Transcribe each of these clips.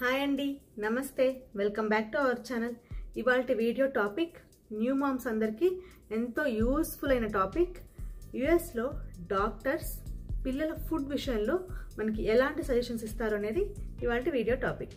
hi అండి నమస్తే welcome back to our channel ఇవాళ వీడియో టాపిక్ న్యూ మామ్స్ అందరికీ ఎంతో యూస్ఫుల్ అయిన టాపిక్ యుఎస్లో డాక్టర్స్ పిల్లల ఫుడ్ విషయంలో మనకి ఎలాంటి సజెషన్స్ ఇస్తారు అనేది ఇవాళ వీడియో టాపిక్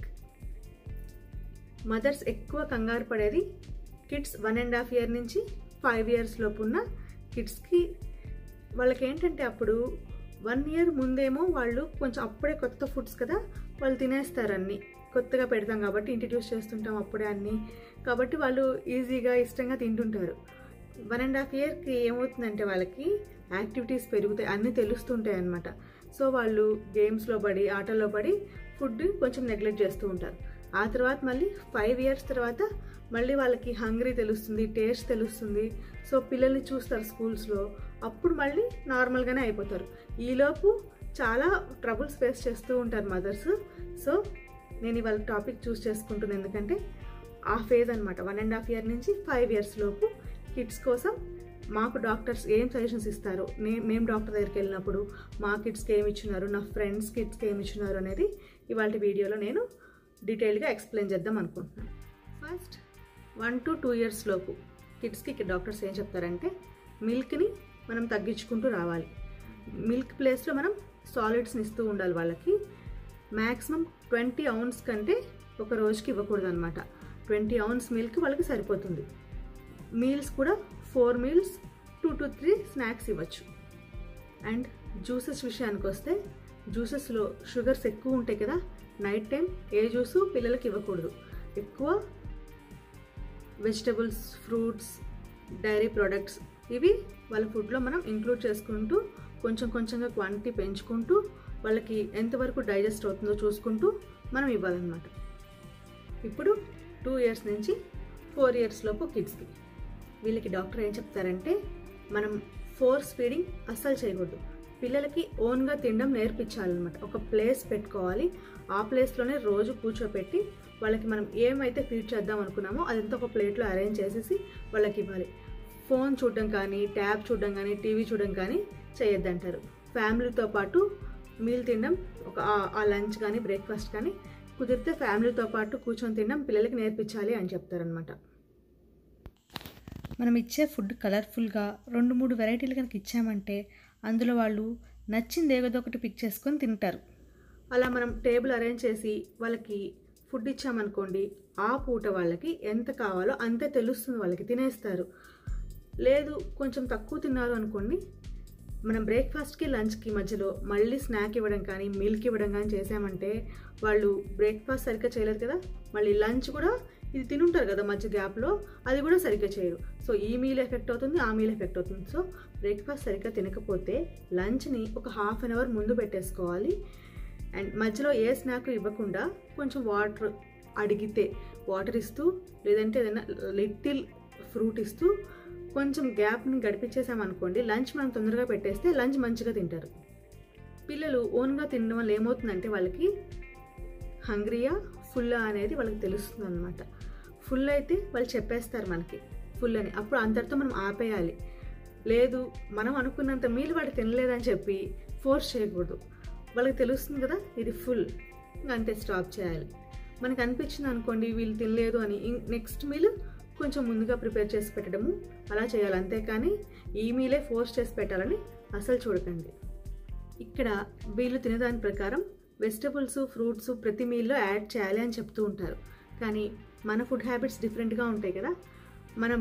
మదర్స్ ఎక్కువ కంగారు పడేది kids one and half year నుంచి ఫైవ్ ఇయర్స్ లోపు ఉన్న కిడ్స్కి వాళ్ళకి ఏంటంటే అప్పుడు వన్ ఇయర్ ముందేమో వాళ్ళు కొంచెం అప్పుడే కొత్త ఫుడ్స్ కదా వాళ్ళు తినేస్తారు అన్నీ కొత్తగా పెడతాం కాబట్టి ఇంట్రడ్యూస్ చేస్తుంటాం అప్పుడే అన్నీ కాబట్టి వాళ్ళు ఈజీగా ఇష్టంగా తింటుంటారు వన్ అండ్ హాఫ్ ఇయర్కి ఏమవుతుందంటే వాళ్ళకి యాక్టివిటీస్ పెరుగుతాయి అన్నీ తెలుస్తుంటాయి అన్నమాట సో వాళ్ళు గేమ్స్లో పడి ఆటల్లో పడి ఫుడ్ కొంచెం నెగ్లెక్ట్ చేస్తూ ఉంటారు ఆ తర్వాత మళ్ళీ ఫైవ్ ఇయర్స్ తర్వాత మళ్ళీ వాళ్ళకి హంగ్రీ తెలుస్తుంది టేస్ట్ తెలుస్తుంది సో పిల్లల్ని చూస్తారు స్కూల్స్లో అప్పుడు మళ్ళీ నార్మల్గానే అయిపోతారు ఈలోపు చాలా ట్రబుల్స్ ఫేస్ చేస్తూ ఉంటారు మదర్స్ సో నేను ఇవాళ టాపిక్ చూస్ చేసుకుంటున్నాను ఎందుకంటే ఆ ఫేజ్ అనమాట వన్ అండ్ హాఫ్ ఇయర్ నుంచి ఫైవ్ ఇయర్స్ లోపు కిడ్స్ కోసం మాకు డాక్టర్స్ ఏం సజెషన్స్ ఇస్తారు నే మేము డాక్టర్ దగ్గరికి వెళ్ళినప్పుడు మా కిడ్స్కి ఏమి ఇచ్చినారు నా ఫ్రెండ్స్ కిడ్స్కి ఏమి ఇచ్చినారు అనేది ఇవాళ వీడియోలో నేను డీటెయిల్గా ఎక్స్ప్లెయిన్ చేద్దాం అనుకుంటున్నాను first one to two years లోపు కిడ్స్కి ఇక్కడ డాక్టర్స్ ఏం చెప్తారంటే మిల్క్ని మనం తగ్గించుకుంటూ రావాలి మిల్క్ ప్లేస్లో మనం సాలిడ్స్ని ఇస్తూ ఉండాలి వాళ్ళకి మ్యాక్సిమం ట్వంటీ అవున్స్ కంటే ఒక రోజుకి ఇవ్వకూడదు అనమాట ట్వంటీ అవున్స్ మిల్క్ వాళ్ళకి సరిపోతుంది మీల్స్ కూడా four meals two to three snacks ఇవ్వచ్చు అండ్ జ్యూసెస్ విషయానికి వస్తే జ్యూసెస్లో షుగర్స్ ఎక్కువ ఉంటాయి కదా నైట్ టైం ఏ జ్యూసు పిల్లలకి ఇవ్వకూడదు ఎక్కువ వెజిటబుల్స్ ఫ్రూట్స్ డైరీ ప్రోడక్ట్స్ ఇవి వాళ్ళ ఫుడ్లో మనం ఇంక్లూడ్ చేసుకుంటూ కొంచెం కొంచెంగా క్వాంటిటీ పెంచుకుంటూ వాళ్ళకి ఎంతవరకు డైజెస్ట్ అవుతుందో చూసుకుంటూ మనం ఇవ్వాలన్నమాట ఇప్పుడు టూ ఇయర్స్ నుంచి ఫోర్ ఇయర్స్ లోపు కిడ్స్కి వీళ్ళకి డాక్టర్ ఏం చెప్తారంటే మనం ఫోర్స్ ఫీడింగ్ అస్సలు చేయకూడదు పిల్లలకి ఓన్గా తినడం నేర్పించాలన్నమాట ఒక ప్లేస్ పెట్టుకోవాలి ఆ ప్లేస్లోనే రోజు కూర్చోపెట్టి వాళ్ళకి మనం ఏమైతే ఫీడ్ చేద్దాం అనుకున్నామో అదంతా ఒక ప్లేట్లో అరేంజ్ చేసేసి వాళ్ళకి ఇవ్వాలి ఫోన్ చూడడం కానీ ట్యాబ్ చూడడం కానీ టీవీ చూడడం కానీ చేయొద్దంటారు ఫ్యామిలీతో పాటు మీల్ తినడం ఒక ఆ లంచ్ కానీ బ్రేక్ఫాస్ట్ కానీ కుదిరితే ఫ్యామిలీతో పాటు కూర్చొని తినడం పిల్లలకి నేర్పించాలి అని చెప్తారనమాట మనం ఇచ్చే ఫుడ్ కలర్ఫుల్గా రెండు మూడు వెరైటీలు కనుక ఇచ్చామంటే అందులో వాళ్ళు నచ్చింది ఏదో ఒకటి పిక్ చేసుకొని తింటారు అలా మనం టేబుల్ అరేంజ్ చేసి వాళ్ళకి ఫుడ్ ఇచ్చామనుకోండి ఆ పూట వాళ్ళకి ఎంత కావాలో అంతే తెలుస్తుంది వాళ్ళకి తినేస్తారు లేదు కొంచెం తక్కువ తిన్నారు అనుకోండి మనం బ్రేక్ఫాస్ట్కి లంచ్కి మధ్యలో మళ్ళీ స్నాక్ ఇవ్వడం కానీ మిల్క్ ఇవ్వడం కానీ చేసామంటే వాళ్ళు బ్రేక్ఫాస్ట్ సరిగ్గా చేయలేదు కదా మళ్ళీ లంచ్ కూడా ఇది తినుంటారు కదా మధ్య గ్యాప్లో అది కూడా సరిగ్గా చేయరు సో ఈ మీల్ ఎఫెక్ట్ అవుతుంది ఆ మీల్ ఎఫెక్ట్ అవుతుంది సో బ్రేక్ఫాస్ట్ సరిగ్గా తినకపోతే లంచ్ని ఒక హాఫ్ అన్ అవర్ ముందు పెట్టేసుకోవాలి అండ్ మధ్యలో ఏ స్నాక్ ఇవ్వకుండా కొంచెం వాటర్ అడిగితే వాటర్ ఇస్తూ లేదంటే ఏదైనా లిటిల్ ఫ్రూట్ ఇస్తూ కొంచెం గ్యాప్ని గడిపించేసామనుకోండి లంచ్ మనం తొందరగా పెట్టేస్తే లంచ్ మంచిగా తింటారు పిల్లలు ఓన్గా తినడం వల్ల ఏమవుతుందంటే వాళ్ళకి హంగ్రీయా ఫుల్ అనేది వాళ్ళకి తెలుస్తుంది అనమాట ఫుల్ అయితే వాళ్ళు చెప్పేస్తారు మనకి ఫుల్ అని అప్పుడు అంతటితో మనం ఆపేయాలి లేదు మనం అనుకున్నంత మీల్ వాడు తినలేదని చెప్పి ఫోర్స్ చేయకూడదు వాళ్ళకి తెలుస్తుంది కదా ఇది ఫుల్ అంతే స్టాప్ చేయాలి మనకు అనిపించింది అనుకోండి వీళ్ళు తినలేదు అని నెక్స్ట్ మీల్ కొంచెం ముందుగా ప్రిపేర్ చేసి పెట్టడము అలా చేయాలి అంతేకాని ఈ మీలే ఫోర్స్ చేసి పెట్టాలని అసలు చూడకండి ఇక్కడ వీళ్ళు తినేదాని ప్రకారం వెజిటబుల్స్ ఫ్రూట్స్ ప్రతి మీల్లో యాడ్ చేయాలి అని చెప్తూ ఉంటారు కానీ మన ఫుడ్ హ్యాబిట్స్ డిఫరెంట్గా ఉంటాయి కదా మనం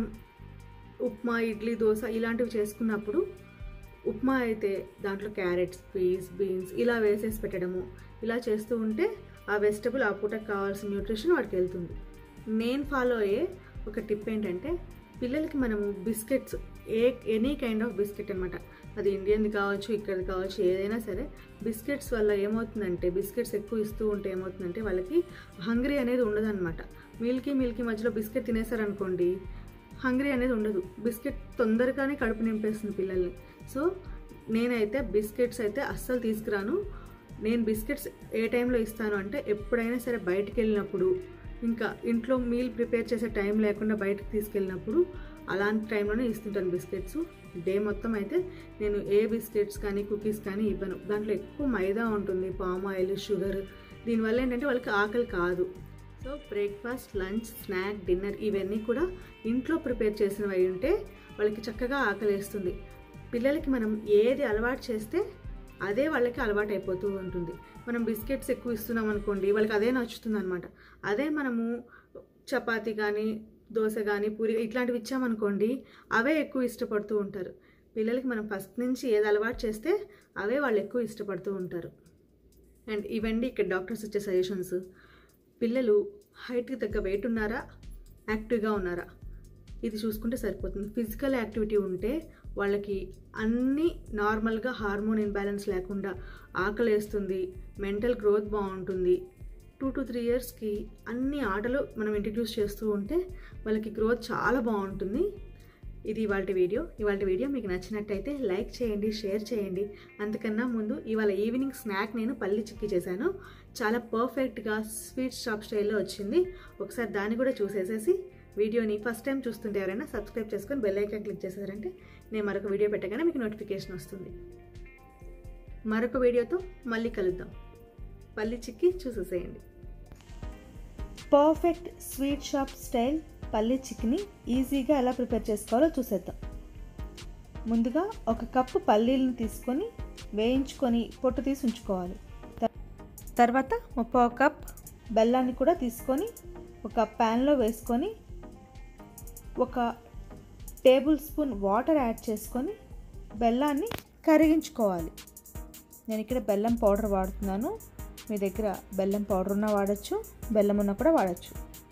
ఉప్మా ఇడ్లీ దోశ ఇలాంటివి చేసుకున్నప్పుడు ఉప్మా అయితే దాంట్లో క్యారెట్స్ పీస్ బీన్స్ ఇలా వేసేసి పెట్టడము ఇలా చేస్తూ ఉంటే ఆ వెజిటబుల్ ఆ పూటకు కావాల్సిన న్యూట్రిషన్ వాడికి వెళ్తుంది నేను ఫాలో అయ్యే ఒక టిప్ ఏంటంటే పిల్లలకి మనము బిస్కెట్స్ ఏ ఎనీ కైండ్ ఆఫ్ బిస్కెట్ అనమాట అది ఇండియన్ది కావచ్చు ఇక్కడిది కావచ్చు ఏదైనా సరే బిస్కెట్స్ వల్ల ఏమవుతుందంటే బిస్కెట్స్ ఎక్కువ ఇస్తూ ఉంటే ఏమవుతుందంటే వాళ్ళకి హంగ్రీ అనేది ఉండదన్నమాట మిల్కీ మిల్కీ మధ్యలో బిస్కెట్ తినేసారనుకోండి హంగ్రీ అనేది ఉండదు బిస్కెట్ తొందరగానే కడుపు నింపేస్తుంది పిల్లల్ని సో నేనైతే బిస్కెట్స్ అయితే అస్సలు తీసుకురాను నేను బిస్కెట్స్ ఏ టైంలో ఇస్తాను అంటే ఎప్పుడైనా సరే బయటికి వెళ్ళినప్పుడు ఇంకా ఇంట్లో మీల్ ప్రిపేర్ చేసే టైం లేకుండా బయటకు తీసుకెళ్ళినప్పుడు అలాంటి టైంలోనే ఇస్తుంటాను బిస్కెట్స్ డే మొత్తం అయితే నేను ఏ బిస్కెట్స్ కానీ కుకీస్ కానీ ఇవ్వను దాంట్లో ఎక్కువ మైదా ఉంటుంది పామ్ ఆయిల్ షుగర్ దీనివల్ల ఏంటంటే వాళ్ళకి ఆకలి కాదు so breakfast lunch snack dinner ఇవన్నీ కూడా ఇంట్లో ప్రిపేర్ చేసినవి అయి ఉంటే వాళ్ళకి చక్కగా ఆకలి వేస్తుంది పిల్లలకి మనం ఏది అలవాటు చేస్తే అదే వాళ్ళకి అలవాటు అయిపోతూ ఉంటుంది మనం బిస్కెట్స్ ఎక్కువ ఇస్తున్నాం అనుకోండి వాళ్ళకి అదే నచ్చుతుంది అనమాట అదే మనము చపాతి కానీ దోశ కానీ పూరి ఇట్లాంటివి ఇచ్చామనుకోండి అవే ఎక్కువ ఇష్టపడుతూ ఉంటారు పిల్లలకి మనం ఫస్ట్ నుంచి ఏది అలవాటు చేస్తే అవే వాళ్ళు ఎక్కువ ఇష్టపడుతూ ఉంటారు అండ్ ఇవండి ఇక్కడ డాక్టర్స్ ఇచ్చే సజెషన్స్ పిల్లలు హైట్కి తగ్గ వెయిట్ ఉన్నారా యాక్టివ్గా ఉన్నారా ఇది చూసుకుంటే సరిపోతుంది ఫిజికల్ యాక్టివిటీ ఉంటే వాళ్ళకి అన్నీ నార్మల్గా హార్మోన్ ఇన్బ్యాలెన్స్ లేకుండా ఆకలి వేస్తుంది మెంటల్ గ్రోత్ బాగుంటుంది టూ టు త్రీ ఇయర్స్కి అన్ని ఆటలు మనం ఇంట్రడ్యూస్ చేస్తూ ఉంటే వాళ్ళకి గ్రోత్ చాలా బాగుంటుంది ఇది ఇవాళ వీడియో ఇవాళ వీడియో మీకు నచ్చినట్టయితే లైక్ చేయండి షేర్ చేయండి అంతకన్నా ముందు ఇవాళ ఈవినింగ్ స్నాక్ నేను పల్లి చిక్కీ చేశాను చాలా పర్ఫెక్ట్గా స్వీట్ షాప్ స్టైల్లో వచ్చింది ఒకసారి దాన్ని కూడా చూసేసేసి వీడియోని ఫస్ట్ టైం చూస్తుంటే ఎవరైనా సబ్స్క్రైబ్ చేసుకొని బెల్ ఐకాన్ క్లిక్ చేశారంటే నేను మరొక వీడియో పెట్టగానే మీకు నోటిఫికేషన్ వస్తుంది మరొక వీడియోతో మళ్ళీ కలుద్దాం పల్లి చిక్కి చూసేసేయండి పర్ఫెక్ట్ స్వీట్ షాప్ స్టైల్ పల్లి చిక్కిని ఈజీగా ఎలా ప్రిపేర్ చేసుకోవాలో చూసేద్దాం ముందుగా ఒక కప్పు పల్లీలను తీసుకొని వేయించుకొని పొట్టు తీసి ఉంచుకోవాలి తర్వాత ముప్పై కప్ బెల్లాన్ని కూడా తీసుకొని ఒక ప్యాన్లో వేసుకొని ఒక టేబుల్ స్పూన్ వాటర్ యాడ్ చేసుకొని బెల్లాన్ని కరిగించుకోవాలి నేను ఇక్కడ బెల్లం పౌడర్ వాడుతున్నాను మీ దగ్గర బెల్లం పౌడర్ ఉన్నా వాడచ్చు బెల్లం ఉన్నా కూడా వాడచ్చు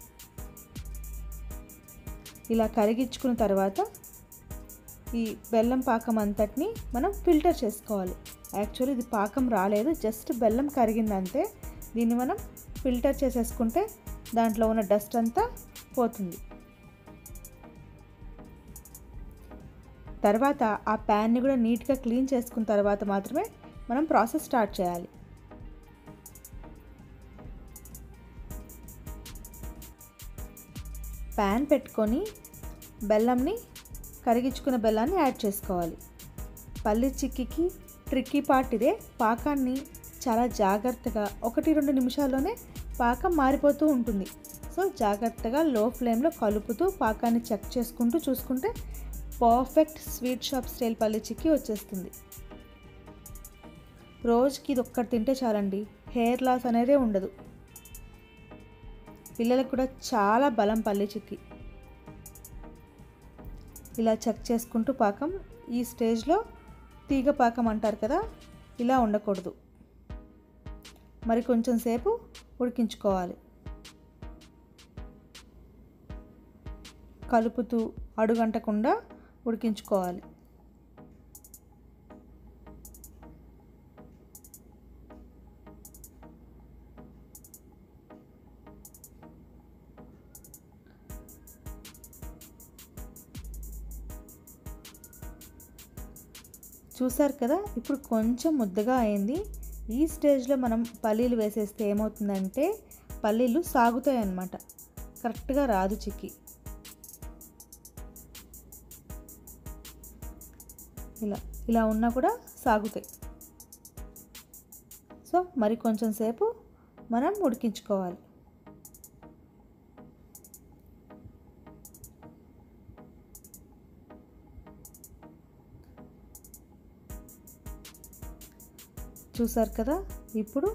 ఇలా కరిగించుకున్న తర్వాత ఈ బెల్లం పాకం అంతటిని మనం ఫిల్టర్ చేసుకోవాలి యాక్చువల్లీ ఇది పాకం రాలేదు జస్ట్ బెల్లం కరిగిందంతే దీన్ని మనం ఫిల్టర్ చేసేసుకుంటే దాంట్లో ఉన్న డస్ట్ అంతా పోతుంది తర్వాత ఆ ప్యాన్ని కూడా నీట్గా క్లీన్ చేసుకున్న తర్వాత మాత్రమే మనం ప్రాసెస్ స్టార్ట్ చేయాలి ప్యాన్ పెట్టుకొని బెల్లంని కరిగించుకున్న బెల్లాన్ని యాడ్ చేసుకోవాలి పల్లి చిక్కికి ట్రిక్కీ పార్ట్ ఇదే పాకాన్ని చాలా జాగ్రత్తగా ఒకటి రెండు నిమిషాల్లోనే పాకం మారిపోతూ ఉంటుంది సో జాగ్రత్తగా లో ఫ్లేమ్లో కలుపుతూ పాకాన్ని చెక్ చేసుకుంటూ చూసుకుంటే పర్ఫెక్ట్ స్వీట్ షాప్ స్టైల్ పల్లి చిక్కి వచ్చేస్తుంది రోజుకి ఇది ఒక్కటి తింటే చాలండి హెయిర్ లాస్ అనేదే ఉండదు పిల్లలకు కూడా చాలా బలం పల్లి చిక్కి ఇలా చెక్ చేసుకుంటూ పాకం ఈ స్టేజ్లో తీగ పాకం అంటారు కదా ఇలా ఉండకూడదు మరి కొంచెం సేపు ఉడికించుకోవాలి కలుపుతూ అడుగంటకుండా ఉడికించుకోవాలి చూసారు కదా ఇప్పుడు కొంచెం ముద్దగా అయింది ఈ స్టేజ్లో మనం పల్లీలు వేసేస్తే ఏమవుతుందంటే పల్లీలు సాగుతాయి అన్నమాట కరెక్ట్గా రాదు చిక్కి ఇలా ఇలా ఉన్నా కూడా సాగుతాయి సో మరి కొంచెం సేపు మనం ఉడికించుకోవాలి చూసారు కదా ఇప్పుడు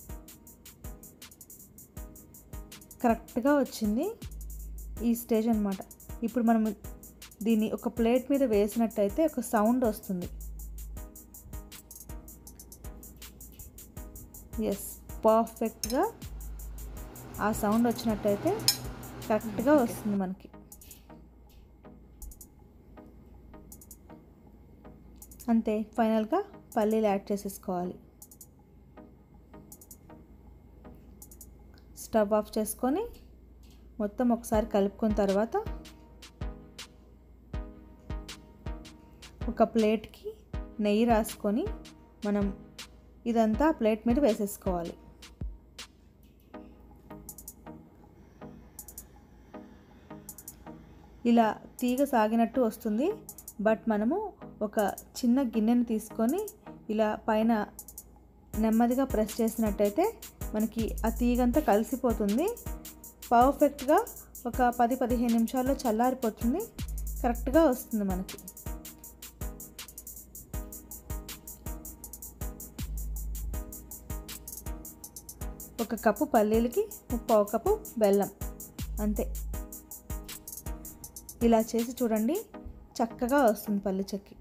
కరెక్ట్గా వచ్చింది ఈ స్టేజ్ అనమాట ఇప్పుడు మనం దీన్ని ఒక ప్లేట్ మీద వేసినట్టయితే ఒక సౌండ్ వస్తుంది ఎస్ పర్ఫెక్ట్గా ఆ సౌండ్ వచ్చినట్టయితే కరెక్ట్గా వస్తుంది మనకి అంతే ఫైనల్గా పల్లీలు యాడ్ చేసేసుకోవాలి స్టవ్ ఆఫ్ చేసుకొని మొత్తం ఒకసారి కలుపుకున్న తర్వాత ఒక ప్లేట్కి నెయ్యి రాసుకొని మనం ఇదంతా ప్లేట్ మీద వేసేసుకోవాలి ఇలా తీగ సాగినట్టు వస్తుంది బట్ మనము ఒక చిన్న గిన్నెని తీసుకొని ఇలా పైన నెమ్మదిగా ప్రెస్ చేసినట్టయితే మనకి ఆ తీగంతా కలిసిపోతుంది పర్ఫెక్ట్గా ఒక పది పదిహేను నిమిషాల్లో చల్లారిపోతుంది కరెక్ట్గా వస్తుంది మనకి ఒక కప్పు పల్లీలకి ముప్పావు కప్పు బెల్లం అంతే ఇలా చేసి చూడండి చక్కగా వస్తుంది పల్లి చెక్కి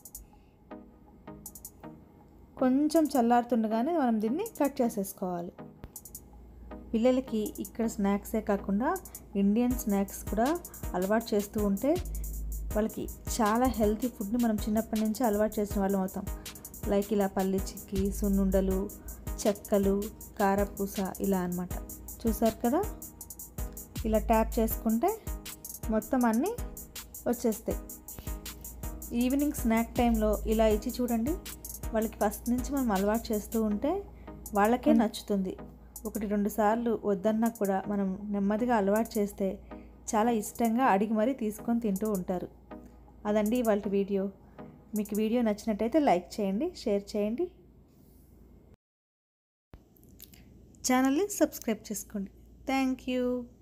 కొంచెం చల్లారుతుండగానే మనం దీన్ని కట్ చేసేసుకోవాలి పిల్లలకి ఇక్కడ స్నాక్సే కాకుండా ఇండియన్ స్నాక్స్ కూడా అలవాటు చేస్తూ ఉంటే వాళ్ళకి చాలా హెల్తీ ఫుడ్ని మనం చిన్నప్పటి నుంచి అలవాటు చేసిన వాళ్ళం అవుతాం లైక్ ఇలా పల్లి చిక్కి సున్నుండలు చెక్కలు కారపూస ఇలా అనమాట చూసారు కదా ఇలా ట్యాప్ చేసుకుంటే మొత్తం అన్నీ వచ్చేస్తాయి ఈవినింగ్ స్నాక్ టైంలో ఇలా ఇచ్చి చూడండి వాళ్ళకి ఫస్ట్ నుంచి మనం అలవాటు చేస్తూ ఉంటే వాళ్ళకే నచ్చుతుంది ఒకటి రెండు సార్లు వద్దన్నా కూడా మనం నెమ్మదిగా అలవాటు చేస్తే చాలా ఇష్టంగా అడిగి మరీ తీసుకొని తింటూ ఉంటారు అదండి ఇవాళ వీడియో మీకు వీడియో నచ్చినట్టయితే లైక్ చేయండి షేర్ చేయండి ఛానల్ని సబ్స్క్రైబ్ చేసుకోండి థ్యాంక్ యూ